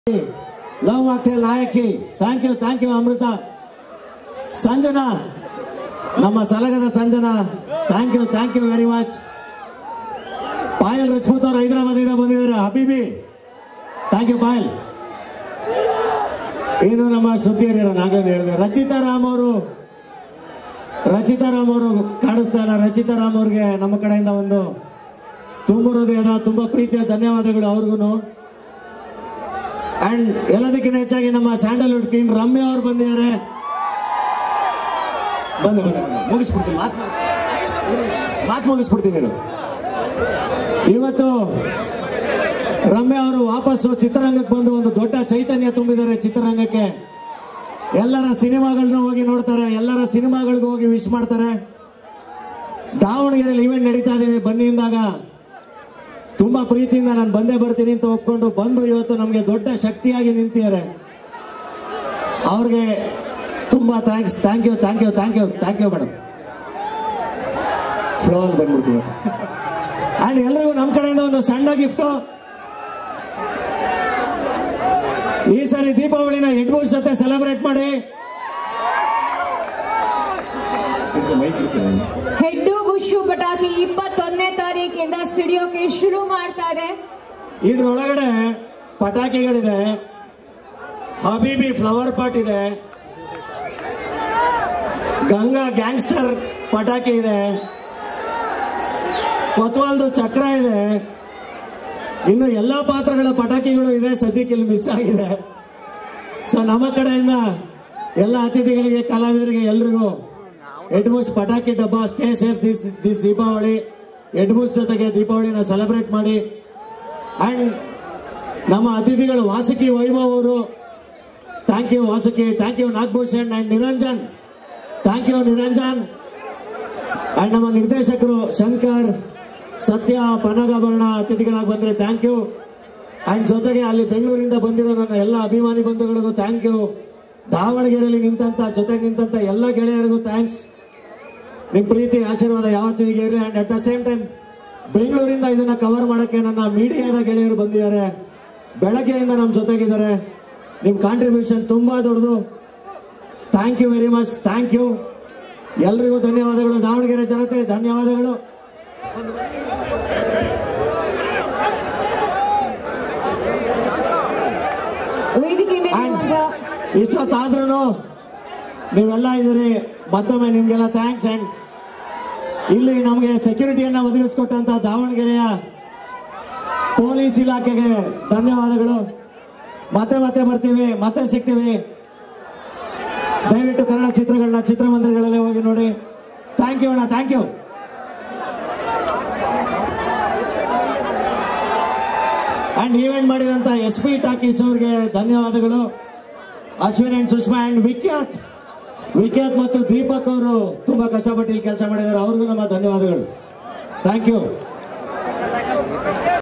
Love Mocktail ನಾಯಕಿ thank you thank you Amrutha Sanjana ನಮ್ಮ ಸಲಗದ Sanjana thank you thank you very much Payal Rajput ಅವರು ಹೈದರಾಬಾದಿಂದ ಬಂದಿದ್ದಾರೆ ಹಬೀಬಿ ಥ್ಯಾಂಕ್ ಯು ಪಾಯಲ್ ಇನ್ನು ನಮ್ಮ ಶ್ರುತಿಯರ ನಾಗನ್ ಹೇಳಿದೆ ರಚಿತಾ ರಾಮ್ ಅವರು ರಚಿತಾ ರಾಮ್ ಅವರು ಕಾಣಿಸ್ತಾ ಇಲ್ಲ ರಚಿತಾ ರಾಮ್ ಅವ್ರಿಗೆ ನಮ್ಮ ಕಡೆಯಿಂದ ಒಂದು ತುಂಬ ಹೃದಯದ ತುಂಬ ಪ್ರೀತಿಯ ಧನ್ಯವಾದಗಳು ಅವ್ರಿಗೂ ಅಂಡ್ ಎಲ್ಲದಕ್ಕಿಂತ ಹೆಚ್ಚಾಗಿ ನಮ್ಮ ಸ್ಯಾಂಡಲ್ವುಡ್ ಕಿಂಗ್ ರಮ್ಯಾ ಅವ್ರು ಬಂದಿದ್ದಾರೆ ಬಂದೆ ಬಂದೆ ಬಂದೆ ಮುಗಿಸ್ಬಿಡ್ತೀನಿ ಮಾತು ಮಾತು ಮುಗಿಸ್ಬಿಡ್ತೀನಿ ನೀನು ಇವತ್ತು ರಮ್ಯಾ ಅವರು ವಾಪಸ್ಸು ಚಿತ್ರರಂಗಕ್ಕೆ ಬಂದು ಒಂದು ದೊಡ್ಡ ಚೈತನ್ಯ ತುಂಬಿದ್ದಾರೆ ಚಿತ್ರರಂಗಕ್ಕೆ ಎಲ್ಲರ ಸಿನಿಮಾಗಳನ್ನ ಹೋಗಿ ನೋಡ್ತಾರೆ ಎಲ್ಲರ ಸಿನಿಮಾಗಳಿಗೆ ಹೋಗಿ ವಿಶ್ ಮಾಡ್ತಾರೆ ದಾವಣಗೆರೆಯಲ್ಲಿ ಇವೆಂಟ್ ನಡೀತಾ ಇದೀವಿ ಬನ್ನಿಂದಾಗ ತುಂಬಾ ಪ್ರೀತಿಯಿಂದ ನಾನು ಬಂದೇ ಬರ್ತೀನಿ ಅಂತ ಒಪ್ಕೊಂಡು ಬಂದು ಇವತ್ತು ನಮಗೆ ದೊಡ್ಡ ಶಕ್ತಿಯಾಗಿ ನಿಂತಿದ್ದಾರೆ ಅವ್ರಿಗೆ ತುಂಬಾ thanks thank you thank you thank you thank you madam flow ಅಲ್ಲಿ ಬಂದ್ಬಿಡ್ತೀವಿ ಅಂಡ್ ಎಲ್ರಿಗೂ ನಮ್ಮ ಕಡೆಯಿಂದ ಒಂದು ಸಣ್ಣ ಗಿಫ್ಟು ಈ ಸಾರಿ ದೀಪಾವಳಿನ ಹೆಡ್ಬೂಸ್ ಜೊತೆ ಸೆಲೆಬ್ರೇಟ್ ಮಾಡಿ ಮೈಕ್ ಇಟ್ಕೊಳ್ಳಿ. ಹೆಡ್ಡು ಬುಷು ಪಟಾಕಿ ಇಪ್ಪತ್ತೊಂದನೇ ತಾರೀಕಿಂದ ಸಿಡಿಯೋಕೆ ಶುರು ಮಾಡ್ತಾ ಇದೆ ಇದ್ರೊಳಗಡೆ ಪಟಾಕಿಗಳಿದೆ ಹಬೀಬಿ ಫ್ಲವರ್ ಪಾಟ್ ಇದೆ ಗಂಗಾ ಗ್ಯಾಂಗ್ಸ್ಟರ್ ಪಟಾಕಿ ಇದೆ ಕೊತ್ವಾಲ್ದು ಚಕ್ರ ಇದೆ ಇನ್ನು ಎಲ್ಲ ಪಾತ್ರಗಳ ಪಟಾಕಿಗಳು ಇದೆ ಸದ್ಯಕ್ಕೆ ಇಲ್ಲಿ ಮಿಸ್ ಆಗಿದೆ ಸೊ ನಮ್ಮ ಕಡೆಯಿಂದ ಎಲ್ಲ ಅತಿಥಿಗಳಿಗೆ ಕಲಾವಿದರಿಗೆ ಎಲ್ರಿಗೂ ಎಡ್ಬೂಸ್ ಪಟಾಕಿ ಡಬ್ಬ stay safe this this Deepavali ಎಡ್ಬೂಸ್ ಜೊತೆಗೆ ದೀಪಾವಳಿನ ಸೆಲೆಬ್ರೇಟ್ ಮಾಡಿ ಅಂಡ್ ನಮ್ಮ ಅತಿಥಿಗಳು ವಾಸುಕಿ ವೈಭವ್ ಅವರು thank you Vasuki thank you Nagabhushan and Niranjan thank you Niranjan and ನಮ್ಮ ನಿರ್ದೇಶಕರು ಶಂಕರ್ ಸತ್ಯ ಪನ್ನಗಾಭರಣ ಅತಿಥಿಗಳಾಗಿ ಬಂದ್ರೆ ಥ್ಯಾಂಕ್ ಯು ಅಂಡ್ ಜೊತೆಗೆ ಅಲ್ಲಿ ಬೆಂಗಳೂರಿಂದ ಬಂದಿರೋ ನನ್ನ ಎಲ್ಲ ಅಭಿಮಾನಿ ಬಂಧುಗಳಿಗೂ ಥ್ಯಾಂಕ್ ಯು ದಾವಣಗೆರೆಯಲ್ಲಿ ನಿಂತಂತ ಜೊತೆಗೆ ನಿಂತಂತ ಎಲ್ಲ ಗೆಳೆಯರಿಗೂ ಥ್ಯಾಂಕ್ಸ್ ನಿಮ್ಮ ಪ್ರೀತಿ ಆಶೀರ್ವಾದ ಯಾವತ್ತೂ ಹೀಗೆ ಇರಲಿ and at the same time ಬೆಂಗಳೂರಿಂದ ಇದನ್ನ ಕವರ್ ಮಾಡೋಕ್ಕೆ ನನ್ನ ಮೀಡಿಯಾದ ಗೆಳೆಯರು ಬಂದಿದ್ದಾರೆ ಬೆಳಗ್ಗೆಯಿಂದ ನಮ್ಮ ಜೊತೆಗಿದ್ದಾರೆ ನಿಮ್ಮ ಕಾಂಟ್ರಿಬ್ಯೂಷನ್ ತುಂಬಾ ದೊಡ್ಡದು thank you very much thank you ಎಲ್ರಿಗೂ ಧನ್ಯವಾದಗಳು ದಾವಣಗೆರೆ ಜನತೆ ಧನ್ಯವಾದಗಳು ವೇದಿಕೆ ಮೇಲಿರುವಂತ ಇಷ್ಟೊತ್ತಾದ್ರೂ ನೀವೆಲ್ಲ ಇದ್ದೀರಿ ಮತ್ತೊಮ್ಮೆ ನಿಮ್ಗೆಲ್ಲ ಥ್ಯಾಂಕ್ಸ್ ಅಂಡ್ ಇಲ್ಲಿ ನಮಗೆ ಸೆಕ್ಯೂರಿಟಿಯನ್ನ ಒದಗಿಸ್ಕೊಟ್ಟಂತ ದಾವಣಗೆರೆಯ ಪೊಲೀಸ್ ಇಲಾಖೆಗೆ ಧನ್ಯವಾದಗಳು ಮತ್ತೆ ಮತ್ತೆ ಬರ್ತೀವಿ ಮತ್ತೆ ಸಿಗ್ತೀವಿ ದಯವಿಟ್ಟು ಕನ್ನಡ ಚಿತ್ರಗಳನ್ನ ಚಿತ್ರಮಂದಿರಗಳಲ್ಲಿ ಹೋಗಿ ನೋಡಿ ಥ್ಯಾಂಕ್ ಯು ಅಣ್ಣ ಥ್ಯಾಂಕ್ ಯು ಅಂಡ್ ಈವೆಂಟ್ ಮಾಡಿದಂತ ಎಸ್ ಪಿ ಟಾಕೀಸ್ ಅವ್ರಿಗೆ ಧನ್ಯವಾದಗಳು ಅಶ್ವಿನ್ ಅಂಡ್ ಸುಷ್ಮಾ ಅಂಡ್ ವಿಖ್ಯಾತ್ ವಿಖ್ಯಾತ್ ಮತ್ತು ದೀಪಕ್ ಅವರು ತುಂಬಾ ಕಷ್ಟಪಟ್ಟು ಇಲ್ಲಿ ಕೆಲಸ ಮಾಡಿದ್ದಾರೆ ಅವ್ರಿಗೂ ನಮ್ಮ ಧನ್ಯವಾದಗಳು ಥ್ಯಾಂಕ್ ಯು